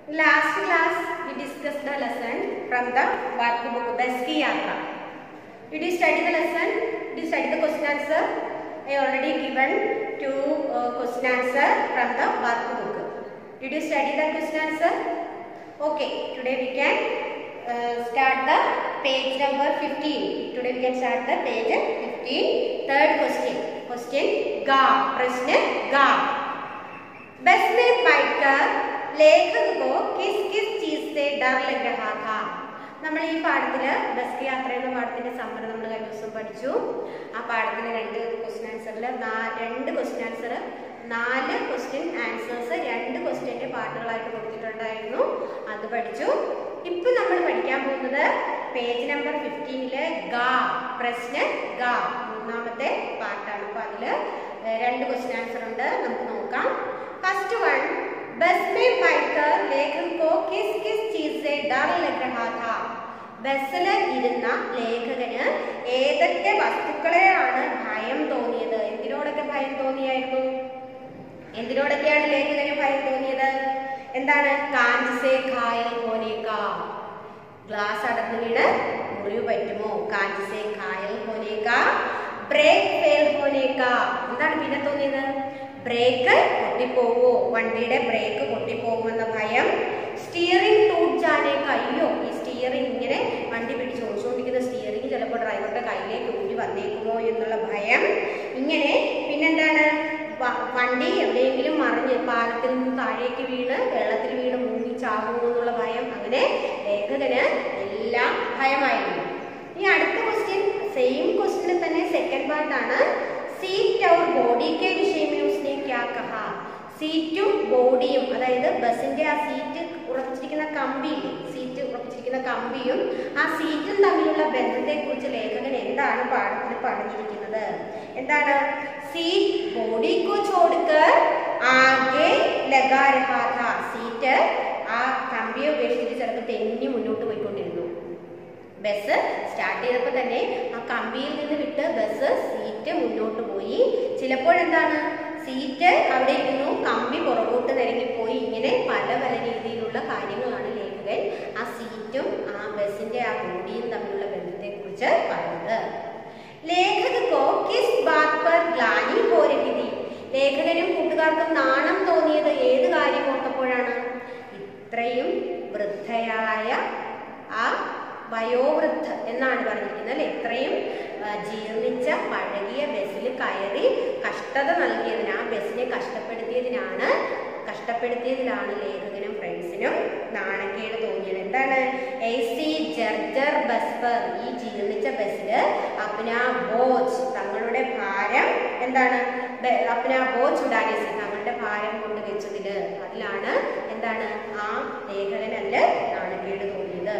Last class we discussed the lesson from the workbook Beski Yatra. Did you study the lesson? Did you study the question answer? I already given two uh, question answer from the workbook. Did you study the question answer? Okay, today we can uh, start the page number 15. Today we can start the page 15. Third question. Question Ga. प्रश्न Ga. बस में बैठकर लेखक को किस किस चीज से डर लग रहा था നമ്മൾ ഈ പാഠത്തില് ബസ് യാത്ര എന്ന പാഠത്തിന്റെ സമ്മതം നമ്മൾ കഴിഞ്ഞ ദിവസം പഠിച്ചു ആ പാഠത്തിന് രണ്ട് ക്വസ്റ്റ്യൻ ആൻസറിൽ രണ്ട് ക്വസ്റ്റ്യൻ ആൻസർ നാല് ക്വസ്റ്റ്യൻ ആൻസേഴ്സ് രണ്ട് ക്വസ്റ്റ്യന്റെ പാട്ടുകളായിട്ട് കൊടുത്തിട്ടുണ്ടായിരുന്നു അത് പഠിച്ചു ഇപ്പൊ നമ്മൾ പഠിക്കാൻ പോകുന്നത് പേജ് നമ്പർ ഫിഫ്റ്റീനില് ഗാ പ്രശ്ന ഗാ മൂന്നാമത്തെ പാട്ടാണ് അപ്പൊ അതില് ഏഹ്, രണ്ട് ക്വസ്റ്റ്യൻ ആൻസർ ഉണ്ട് നമുക്ക് നോക്കാം फर्स्ट वन बस में बैठकर लेखक को किस किस चीज से डर लग रहा था ബസ്സിൽ ഇരുന്ന ലേഖകന് ഏതൊക്കെ വസ്തുക്കളെയാണ് ഭയം തോന്നിയത് എന്തിനോടൊക്കെ ഭയം തോന്നിയായിരുന്നു എന്തിനോടൊക്കെയാണ് ലേഖകന് ഭയം തോന്നിയത് എന്താണ് കാഞ്ചസേ ഘായൽ ഹോനേക്ക ഗ്ലാസ് അടർന്നു വീണ് മുറിവ് പറ്റുമോ കാഞ്ചസേ ഘായൽ ഹോനേക്ക ബ്രേക്ക് ഫെയിൽ ഹോനേക്ക എന്താണ് പിന്നെ തോന്നിയത് ബ്രേക്ക് പൊട്ടിപ്പോവോ വണ്ടിയുടെ ബ്രേക്ക് പൊട്ടിപ്പോകുമെന്ന ഭയം സ്റ്റിയറിംഗ് ടൂട്ട് ജാനേക്ക അയ്യോ ഈ സ്റ്റിയറിംഗ് ഇങ്ങനെ വണ്ടി പിടിച്ച് ഓടിച്ചുകൊണ്ടിരിക്കുന്ന സ്റ്റിയറിംഗ് ചിലപ്പോൾ ഡ്രൈവറുടെ കയ്യിലേക്ക് ഊരി വന്നേക്കുമോ എന്നുള്ള ഭയം ഇങ്ങനെ പിന്നെന്താണ് വ- വണ്ടി എവിടെയെങ്കിലും മറിഞ്ഞ് പാലത്തിൽ നിന്ന് താഴേക്ക് വീണ് വെള്ളത്തിൽ വീണ് മുങ്ങി ചാകുമോ എന്നുള്ള ഭയം അങ്ങനെ ലേഖകന് എല്ലാം ഭയമായിരുന്നു ഇനി അടുത്ത ക്വസ്റ്റ്യൻ സെയിം ക്വസ്റ്റ്യനിൽ തന്നെ സെക്കൻഡ് പാർട്ടാണ് സീറ്റ് और ബോഡി के विषय में उसने क्या कहा സീറ്റും ബോഡിയും അതായത് ബസിന്റെ ആ സീറ്റ് ഉറപ്പിച്ചിരിക്കുന്ന കമ്പിയില്ലേ സീറ്റ് ഉറപ്പിച്ചിരിക്കുന്ന കമ്പിയും ആ സീറ്റും തമ്മിലുള്ള ബന്ധത്തെക്കുറിച്ച് ലേഖകൻ എന്താണ് പാഠത്തിൽ പറഞ്ഞിരിക്കുന്നത് എന്താണ് സീറ്റ് ബോഡി को छोड़कर ആകെ ലഗാ രഹാ ഥാ സീറ്റ് ആ കമ്പിയെ ഉപേക്ഷിച്ചിട്ട് ചിലപ്പോൾ തെന്നി മുന്നോട്ട് പോയിക്കൊണ്ടിരുന്നു ബസ് സ്റ്റാർട്ട് ചെയ്തപ്പോൾ തന്നെ ആ കമ്പിയിൽ നിന്ന് വിട്ട് ബസ് സീറ്റ് മുന്നോട്ട് പോയി ചിലപ്പോഴെന്താണ് സീറ്റ് അവിടെ ഇരുന്നു കമ്പി പുറകോട്ട് നിരങ്ങിപ്പോയി ഇങ്ങനെ പല പല രീതിയിലുള്ള കാര്യങ്ങളാണ് ലേഖകൻ ആ സീറ്റും ആ ബസിന്റെ ആ ബോഡിയും തമ്മിലുള്ള ബന്ധത്തെക്കുറിച്ച് പറഞ്ഞത് ലേഖക കോ കിസ് ബാത് പർ ഗ്ലാനി ഹോ രഹി थी ലേഖകനും കൂട്ടുകാർക്കും നാണം തോന്നിയത് ഏത് കാര്യം ഓർത്തപ്പോഴാണ് ഇത്രയും വൃദ്ധയായ ആ വയോവൃദ്ധ എന്നാണ് പറഞ്ഞിരിക്കുന്നത് അല്ലെ ഇത്രയും ആ, ജീർണിച്ച പഴകിയ ബസ്സിൽ കയറി കഷ്ടത നൽകിയതിന് ആ ബസ്സിനെ കഷ്ടപ്പെടുത്തിയതിനാണ് കഷ്ടപ്പെടുത്തിയതിലാണ് ലേഖകനും ഫ്രണ്ട്സിനും നാണക്കേട് തോന്നിയത് എന്താണ് എസി ജർജർ ബസ് പർ ഈ ജീർണിച്ച ബസ്സില് അപ്ന ബോജ് തങ്ങളുടെ ഭാരം എന്താണ് ബ- അപ്ന ബോജ് ഉടാനേസി തങ്ങളുടെ ഭാരം കൊണ്ട് വെച്ചതില് അതിലാണ് എന്താണ് ആ ലേഖകനല്ല നാണക്കേട് തോന്നിയത്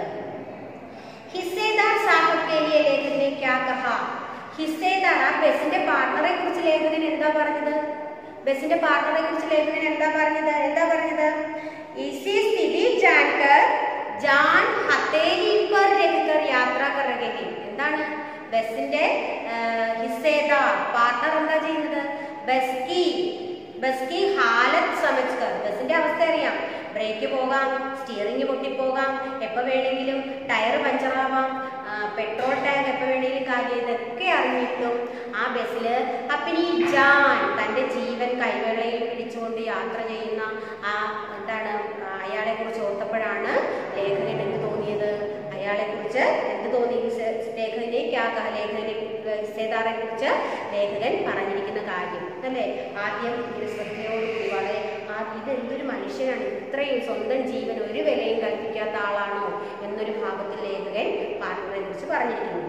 ഹിസ്സേദാർ സാഹബ് കെ ലിയെ ലേഖകൻ ने क्या कहा ഹിസ്സേദാർ ആ ബസിന്റെ പാർട്ണറെ കുറിച്ച് ലേഖകൻ എന്താ പറഞ്ഞത് ബസിന്റെ പാർട്ണറെ കുറിച്ച് ലേഖകൻ എന്താ പറഞ്ഞത് എന്താ പറഞ്ഞത് ഇസി സ്ഥിതി ജാൻകർ ജാൻ ഹത്തേലി പർ രഹിക്കർ യാത്ര കർ രഹേ ഹേ. എന്താണ് ബസിന്റെ ഹിസ്സേദാർ പാർട്ണർ എന്താ ചെയ്യുന്നത് ബസ് കി ബസ് കി ഹാലത്ത് സമജ്കർ ബസിന്റെ അവസ്ഥ അറിയാം ബ്രേക്ക് പോകാം സ്റ്റിയറിംഗ് പൊട്ടിപ്പോകാം എപ്പോൾ വേണമെങ്കിലും ടയർ പഞ്ചറാവാം ആ, പെട്രോൾ ടാങ്ക് എപ്പോൾ വേണമെങ്കിലും കാര്യം ഇതൊക്കെ അറിഞ്ഞിട്ടും ആ ബസ്സിൽ അപ്പിനി ജാൻ തൻ്റെ ജീവൻ കൈവേളയിൽ പിടിച്ചുകൊണ്ട് യാത്ര ചെയ്യുന്ന ആ എന്താണ് ആ, അയാളെ കുറിച്ച് ഓർത്തപ്പോഴാണ് ലേഖകൻ എന്ത് തോന്നിയത് അയാളെ കുറിച്ച് എന്ത് തോന്നി സെ- ലേഖകനെ ക്യാക ലേഖകനെ ഹിസ്സേദാറെ കുറിച്ച് ലേഖകൻ പറഞ്ഞിരിക്കുന്ന കാര്യം അല്ലേ ആദ്യം ഒരു ശ്രദ്ധയോടുകൂടി വളരെ ആ ഇത് എന്തൊരു മനുഷ്യനാണ് ഇത്രയും സ്വന്തം ജീവൻ ഒരു വിലയും കൽപ്പിക്കാത്ത ആളാണോ എന്നൊരു ഭാഗത്തിൽ ലേഖകൻ പാർട്ണറെ കുറിച്ച് പറഞ്ഞിരിക്കുന്നത്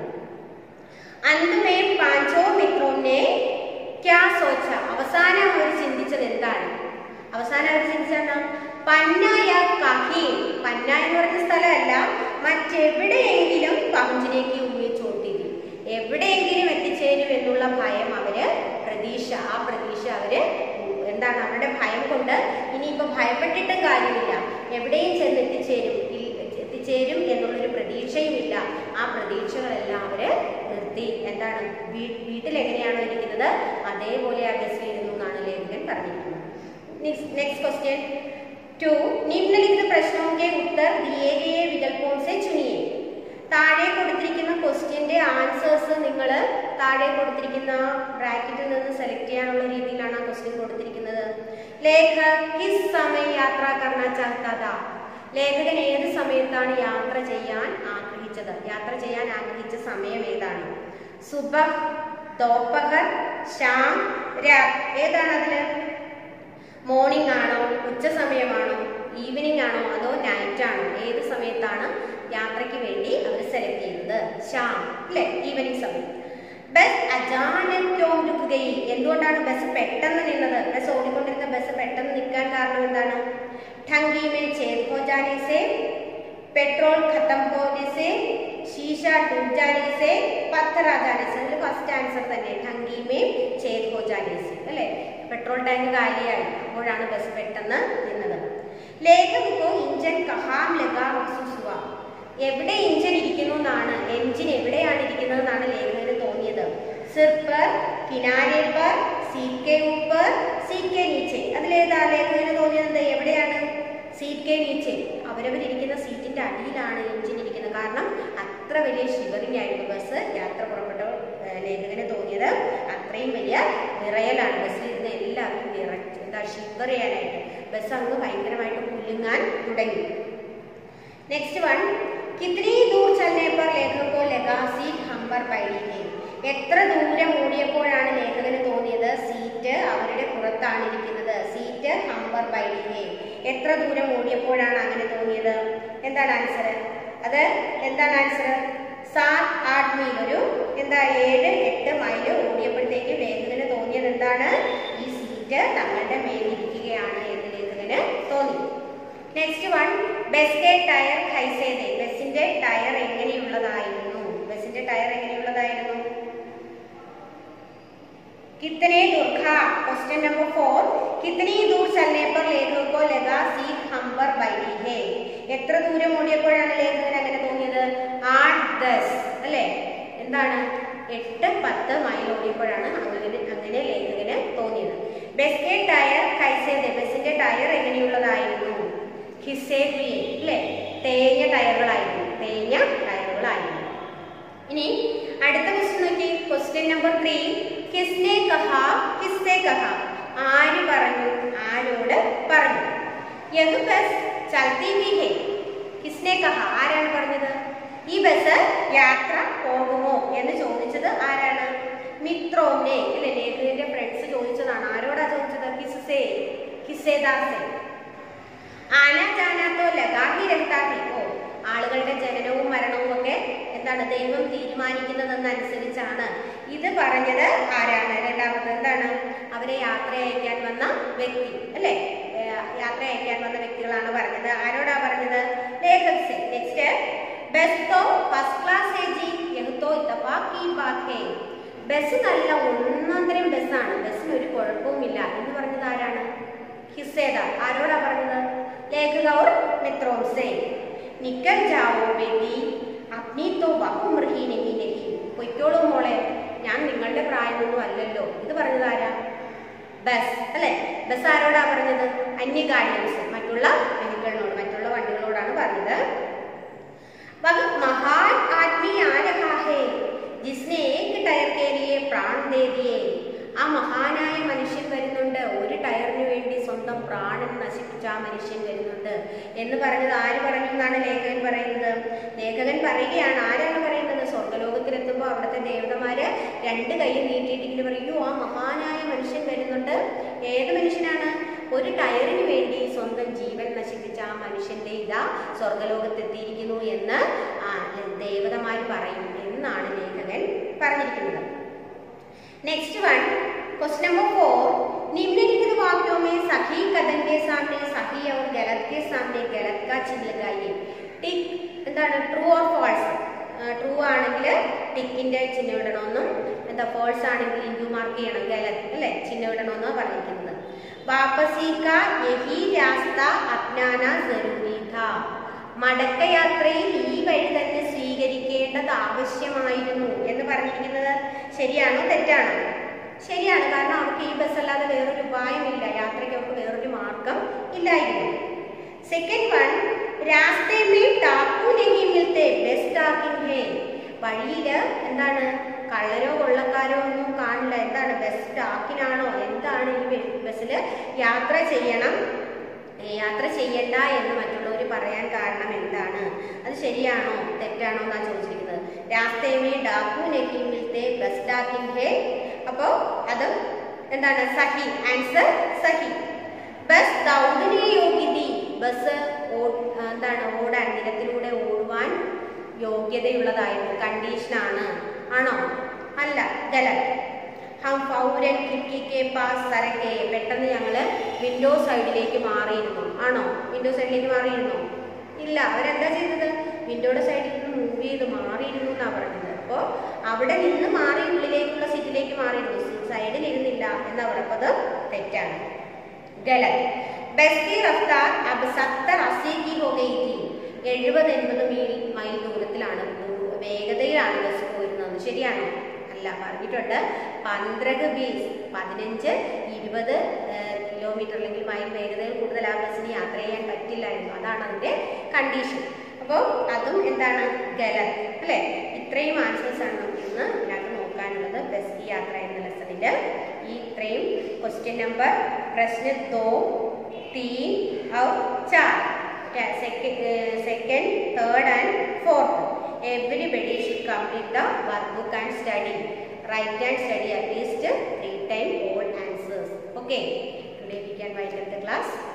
അന്തുമേ പാഞ്ചോ മിത്രോനെ ക്യാ സോച്ച അവസാനം അവർ ചിന്തിച്ചത് എന്താണ് അവസാനം അവർ ചിന്തിച്ചെന്താ പന്നായ കഹീം പന്ന എന്ന് പറയുന്ന സ്ഥലമല്ല മറ്റെവിടെയെങ്കിലും പഹഞ്ചിലേക്ക് ഉമ്മിച്ചോട്ടിരി എവിടെയെങ്കിലും എത്തിച്ചേരും എന്നുള്ള ഭയം അവര് പ്രതീക്ഷ ആ പ്രതീക്ഷ അവര് എന്താണ് അവരുടെ ഭയം കൊണ്ട് ഇനിയിപ്പോ ഭയപ്പെട്ടിട്ടും കാര്യമില്ല എവിടെയും ചെന്ന് എത്തിച്ചേരും ഇ- എത്തിച്ചേരും എന്നുള്ളൊരു പ്രതീക്ഷയുമില്ല ആ പ്രതീക്ഷകളെല്ലാം അവര് നിർത്തി എന്താണ് വീ- വീട്ടിൽ എങ്ങനെയാണോ ഇരിക്കുന്നത് അതേപോലെ ആ ബസ്സിൽ ഇരുന്നു എന്നാണ് ലേഖകൻ പറഞ്ഞിരിക്കുന്നത് നെക്സ്റ്റ് ക്വസ്റ്റ്യൻ टू निम्नलिखित प्रश्नों के उत्तर दिए गए विकल्पों से चुनिए താഴെ കൊടുത്തിരിക്കുന്ന ക്വസ്റ്റ്യന്റെ ആൻസേഴ്സ് നിങ്ങൾ താഴെ കൊടുത്തിരിക്കുന്ന ബ്രാക്കറ്റിൽ നിന്ന് സെലക്ട് ചെയ്യാനുള്ള രീതിയിലാണ് ആ ക്വസ്റ്റ്യൻ കൊടുത്തിരിക്കുന്നത് ലേഖ കിസ് സമയ യാത്ര കർണ ചാഹ്താത ലേഖകൻ ഏത് സമയത്താണ് യാത്ര ചെയ്യാൻ ആഗ്രഹിച്ചത് യാത്ര ചെയ്യാൻ ആഗ്രഹിച്ച സമയം ഏതാണ് സുബഹ് ദോപഹർ ശ്യാം രാത് ഏതാണ് അതില് മോർണിംഗ് ആണോ ഉച്ച സമയമാണോ ഈവനിങ് ആണോ അതോ നൈറ്റ് ആണോ ഏത് സമയത്താണ് യാത്രയ്ക്ക് വേണ്ടി അവർ സെലക്ട് ചെയ്യുന്നത് ശ്യാം അല്ലെ ഈവനിങ് സമയം ബസ് അജാനക്യോം രുക്കുകയി എന്തുകൊണ്ടാണ് ബസ് പെട്ടെന്ന് നിന്നത് ബസ് ഓടിക്കൊണ്ടിരുന്ന ബസ് പെട്ടെന്ന് നിൽക്കാൻ കാരണം എന്താണ് ठंगी में छेद हो जाने से पेट्रोल खत्म होने से शीशा टूट जाने से पत्थर आ जाने से അതിൽ ഫസ്റ്റ് ആൻസർ തന്നെ ठंगी में छेद हो जाने से അല്ലേ പെട്രോൾ ടാങ്ക് കാലിയായി അപ്പോഴാണ് ബസ് പെട്ടെന്ന് നിന്നത് ലേഖകോ ഇഞ്ചൻ കഹാം ലഗാ മഹസൂസ് ഹുവാ എവിടെ ഇഞ്ചൻ ഇരിക്കുന്നു എന്നാണ് എഞ്ചിൻ എവിടെയാണ് ഇരിക്കുന്നത് എന്നാണ് ലേഖകന് തോന്നിയത് സിർ पर കിനാരെ पर സീറ്റ് के ऊपर സീറ്റ് के नीचे അതിലേതാ ലേഖകന് തോന്നിയത് എവിടെയാണ് സീറ്റ് കെ നീച്ചെ അവരവരിയ്ക്കുന്ന സീറ്റിന്റെ അടിയിലാണ് എഞ്ചിൻ ഇരിക്കുന്നത് കാരണം അത്ര വലിയ ഷിവറിംഗ് ആയിരുന്നു ബസ് യാത്ര പുറപ്പെട്ട ഏഹ്, ലേഖകന് തോന്നിയത് അത്രയും വലിയ വിറയലാണ് ബസ്സിൽ ഇരുന്ന് എല്ലാവരും വിറച്ച് എന്താ ഷിവർ ചെയ്യാനായിട്ട് ബസ് അങ്ങ് ഭയങ്കരമായിട്ട് കുലുങ്ങാൻ തുടങ്ങി നെക്സ്റ്റ് വൺ കിത്നി ദൂർ ചലനെ पर ലേഖകോ को लगा सीट हम पर बैठी है എത്ര ദൂരം ഓടിയപ്പോഴാണ് ലേഖകന് തോന്നിയത് സീറ്റ് അവരുടെ പുറത്താണ് ഇരിക്കുന്നത് സീറ്റ് ഹംബർ ബൈഡിഹെ എത്ര ദൂരം ഓടിയപ്പോഴാണ് അങ്ങനെ തോന്നിയത് എന്താണ് ആൻസർ അത് എന്താണ് ആൻസർ സാത് ആട്ട് മൈൽ ഒരു എന്താ ഏഴ് എട്ട് മൈൽ ഓടിയപ്പോഴത്തേക്ക് ലേഖകന് തോന്നിയത് എന്താണ് ഈ സീറ്റ് തങ്ങളുടെ മേലിരിക്കുകയാണ് എന്ന് ലേഖകന് തോന്നി നെക്സ്റ്റ് വൺ ബസ്സിന്റെ ടയർ ഖൈസേതെ ബസ്സിന്റെ ടയർ എങ്ങനെയുള്ളതായിരുന്നു ബസ്സിന്റെ ടയർ എങ്ങനെയുള്ളതായിരുന്നു कितने दूर था क्वेश्चन नंबर फोर कितनी दूर चलने पर लेखक को लगा सीट हम पर बैठी है എത്ര ദൂരം ഓടിയപ്പോഴാണ് ലേഖകൻ അങ്ങനെ തോന്നിയത് ആട്ട് ദസ് അല്ലേ എന്താണ് എട്ട് പത്ത് മൈൽ ഓടിയപ്പോഴാണ് അങ്ങനെ അങ്ങനെ ലേഖകന് തോന്നിയത് ബസ്സിന്റെ ടയർ കൈസേതെ ബസ്സിന്റെ ടയർ എങ്ങനെയുള്ളതായിരുന്നു ഹിസേഗ്രിയെ അല്ലേ തേഞ്ഞ ടയറുകളായിരുന്നു തേഞ്ഞ ടയറുകളായിരുന്നു ഇനി അടുത്ത ക്വസ്റ്റ്യൻ നോക്കി ക്വസ്റ്റ്യൻ നമ്പർ ത്രീ കിസ്നെ കഹ കിസ്സെ കഹ ആര് പറഞ്ഞു ആരോട് പറഞ്ഞു യഹ് ബസ് ചൽത്തി ഹി ഹെ കിസ്നെ കഹ ആരാണ് പറഞ്ഞത് ഈ ബസ് യാത്ര പോകുമോ എന്ന് ചോദിച്ചത് ആരാണ് മിത്രോനെ അല്ലെ ലേഖകന്റെ ഫ്രണ്ട്സ് ചോദിച്ചതാണ് ആരോടാ ചോദിച്ചത് കിസ്സേ കിസ്സേദാസെ ആന ജാനാത്തോ ലഗാഹി രഹ്താഹി ഓ ആളുകളുടെ ജനനവും മരണവും ഒക്കെ എന്താണ് ദൈവം തീരുമാനിക്കുന്നതെന്നനുസരിച്ചാണ് ഇത് പറഞ്ഞത് ആരാണ് രണ്ടാമത് എന്താണ് അവരെ യാത്ര അയക്കാൻ വന്ന വ്യക്തി അല്ലെ യാത്ര അയക്കാൻ വന്ന വ്യക്തികളാണ് പറഞ്ഞത് ആരോടാ പറഞ്ഞത് ലേഖക് സെ നെക്സ്റ്റ് ബസ് തോ ഫസ്റ്റ് ക്ലാസ് ഹേ ജി യഹ് തോ ഇത്തഫാഖ് കി ബാത് ഹേ ബസ് നല്ല ഒന്നാന്തരം ബസ്സാണ് ബസ്സിന് ഒരു കുഴപ്പവുമില്ല എന്ന് പറഞ്ഞത് ആരാണ് ഹിസ്സേദ ആരോടാ പറഞ്ഞത് ലേഖക और मित्रों से निकल जाओ बेटी अपनी तो बहु ही नहीं नहीं പൊയ്ക്കോളൂ മോളെ ഞാൻ നിങ്ങളുടെ പ്രായമൊന്നും അല്ലല്ലോ ഇത് പറഞ്ഞത് ആരാ ബസ് അല്ലെ ബസ് ആരോടാ പറഞ്ഞത് അന്യ ഗാർഡിയൻസ് മറ്റുള്ള വെഹിക്കിളിനോട് മറ്റുള്ള വണ്ടികളോടാണ് പറഞ്ഞത് वह महान आदमी आ रहा है जिसने एक टायर के लिए प्राण दे दिए ആ മഹാനായ മനുഷ്യൻ വരുന്നുണ്ട് ഒരു ടയറിന് വേണ്ടി സ്വന്തം പ്രാണൻ നശിപ്പിച്ച ആ മനുഷ്യൻ വരുന്നുണ്ട് എന്ന് പറഞ്ഞത് ആര് പറഞ്ഞു എന്നാണ് ലേഖകൻ പറയുന്നത് ലേഖകൻ പറയുകയാണ് ആരാണ് പറയുന്നത് സ്വർഗലോകത്തിലെത്തുമ്പോൾ അവിടുത്തെ ദേവതമാര് രണ്ട് കൈ നീട്ടിയിട്ട് ഇങ്ങനെ പറയൂ ആ മഹാനായ മനുഷ്യൻ വരുന്നുണ്ട് ഏത് മനുഷ്യനാണ് ഒരു ടയറിന് വേണ്ടി സ്വന്തം ജീവൻ നശിപ്പിച്ച ആ മനുഷ്യന്റെ ഇതാ സ്വർഗലോകത്തെത്തിയിരിക്കുന്നു എന്ന് ആ ദേവതമാര് പറയും എന്നാണ് ലേഖകൻ പറഞ്ഞിരിക്കുന്നത് next one question number four निम्नलिखित वाक्यों में सही कथन के सामने सही और गलत के सामने गलत का चिन्ह लगाइए ടിക് എന്താണ് ട്രൂ ഓർ ഫോൾസ് ട്രൂ ആണെങ്കിൽ ടിക്കിന്റെ ചിഹ്നം ഇടണമെന്നും എന്താ ഫോൾസ് ആണെങ്കിൽ ഇൻഡു മാർക്ക് ചെയ്യണം ഗലത് അല്ലെ ചിഹ്നം ഇടണമെന്നാണ് പറഞ്ഞിരിക്കുന്നത് വാപ്പസി കാ യഹി രാസ്ത അജ്ഞാന ജരൂരി ഥാ മടക്കയാത്രയിൽ ഈ വഴി തന്നെ സ്വീകരിക്കേണ്ടത് ആവശ്യമായിരുന്നു എന്ന് പറഞ്ഞിരിക്കുന്നത് ശരിയാണോ തെറ്റാണോ ശരിയാണ് കാരണം അവർക്ക് ഈ ബസ് അല്ലാതെ വേറൊരു ഉപായമില്ല യാത്രയ്ക്ക് അവർക്ക് വേറൊരു മാർഗം ഇല്ലായിരുന്നു സെക്കൻഡ് വൺ രാസ്തേ മേ ടാപ്പു നഹി മിൽത്തെ ബസ് ടാക്കിംഗ് ഹേ വഴിയില് എന്താണ് കള്ളരോ കൊള്ളക്കാരോ ഒന്നും കാണില്ല എന്താണ് ബസ് ടാക്കിനാണോ എന്താണ് ഈ ബസ്സിൽ യാത്ര ചെയ്യണം ഏ, യാത്ര ചെയ്യണ്ട എന്ന് മറ്റുള്ളവർ പറയാൻ കാരണം എന്താണ് അത് ശരിയാണോ തെറ്റാണോ എന്നാണ് ചോദിച്ചിരിക്കുന്നത് രാസ്തേമേ ഡാക്കു നഹി മിൽത്തെ ബസ് ടാക്കിംഗ് ഹേ അപ്പോൾ അത് എന്താണ് സഹി ആൻസർ സഹി ബസ് ദൗഡിനെ യോഗ്യതി ബസ് ഓ- എന്താണ് ഓടാൻ നിരത്തിലൂടെ ഓടുവാൻ യോഗ്യതയുള്ളതായിരുന്നു കണ്ടീഷനാണ് ആണോ അല്ല ഗലത് ഹം ഫൗരൻ ഖിഡ്കിക്ക് പാസ് സരക്കെ പെട്ടെന്ന് ഞങ്ങൾ വിൻഡോ സൈഡിലേക്ക് മാറിയിരുന്നു ആണോ വിൻഡോ സൈഡിലേക്ക് മാറിയിരുന്നോ ഇല്ല അവരെന്താ ചെയ്തത് വിൻഡോയുടെ സൈഡിൽ നിന്ന് മൂവ് ചെയ്ത് മാറിയിരുന്നു എന്നാണ് പറഞ്ഞത് അപ്പോൾ അവിടെ നിന്ന് മാറി ഉള്ളിലേക്കുള്ള സീറ്റിലേക്ക് മാറിയിരുന്നു സൈഡിൽ ഇരുന്നില്ല എന്നാ പറഞ്ഞത് അത് തെറ്റാണ് ഗലത് ബസ് की रफ्तार अब 70 80 की हो गई थी എഴുപത് എൺപത് മീൽ മൈൽ ദൂരത്തിലാണ് ദൂ- വേഗതയിലാണ് ബസ് പോയിരുന്നത് ശരിയാണോ അല്ല പറഞ്ഞിട്ടുണ്ട് പന്ത്രണ്ട് ബീസ് പതിനഞ്ച് ഇരുപത് കിലോമീറ്റർ അല്ലെങ്കിൽ മൈൽ വേഗതയിൽ കൂടുതൽ ആ ബസ്സിന് യാത്ര ചെയ്യാൻ പറ്റില്ലായിരുന്നു അതാണ് അതിന്റെ കണ്ടീഷൻ അപ്പോൾ അതും എന്താണ് ഗലൻ അല്ലേ ഇത്രയും ആൻസേഴ്സ് ആണ് നമുക്ക് ഇന്ന് ഇതിനകത്ത് നോക്കാനുള്ളത് ബസ് ഈ യാത്ര എന്ന ലെസണിൽ ഈ ഇത്രയും ക്വസ്റ്റ്യൻ നമ്പർ പ്രശ്ന ദോ തീൻ और चार second third and fourth everybody should complete the workbook and study write and study at least three time all answers okay today we can wind up the class